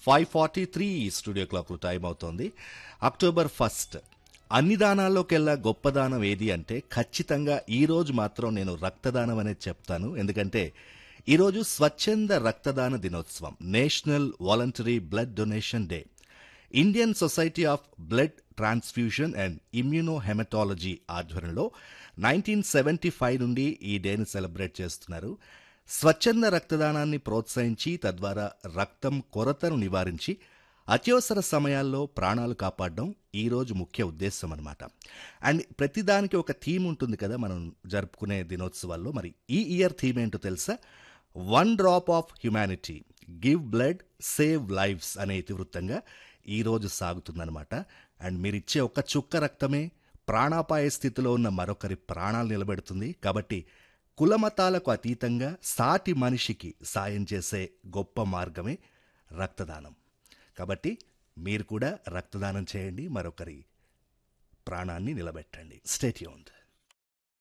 five forty three studio క్లాక్లో time అవుతోంది October first అన్ని దానాల్లోకెల్లా గొప్ప దానం ఏది అంటే ఖచ్చితంగా ఈ రోజు మాత్రం నేను రక్తదానం అనేది చెప్తాను ఎందుకంటే ఈరోజు స్వచ్ఛంద రక్తదాన దినోత్సవం national voluntary blood donation day Indian society of blood transfusion and immunohaematology ఆధ్వర్యంలో నైన్టీన్ సెవెంటీ ఫైవ్ నుండి ఈ డేని సెలబ్రేట్ చేస్తున్నారు స్వచ్ఛంద రక్తదానాన్ని ప్రోత్సహించి తద్వారా రక్తం కొరతను నివారించి అత్యవసర సమయాల్లో ప్రాణాలు కాపాడడం ఈ రోజు ముఖ్య ఉద్దేశం అనమాట అండ్ ప్రతిదానికి ఒక థీమ్ ఉంటుంది కదా మనం జరుపుకునే దినోత్సవాల్లో మరి ఈ ఇయర్ థీమ్ ఏంటో తెలుసా one drop of humanity give blood save lives అనే ఇతివృత్తంగా ఈ రోజు సాగుతుందన్నమాట అండ్ మీరిచ్చే ఒక చుక్క రక్తమే ప్రాణాపాయ స్థితిలో ఉన్న మరొకరి ప్రాణాలు నిలబెడుతుంది కాబట్టి కులమతాలకు అతీతంగా సాటి మనిషికి సాయం చేసే గొప్ప మార్గమే రక్తదానం కాబట్టి మీరు కూడా రక్తదానం చేయండి మరొకరి ప్రాణాన్ని నిలబెట్టండి స్టేట్యూన్డ్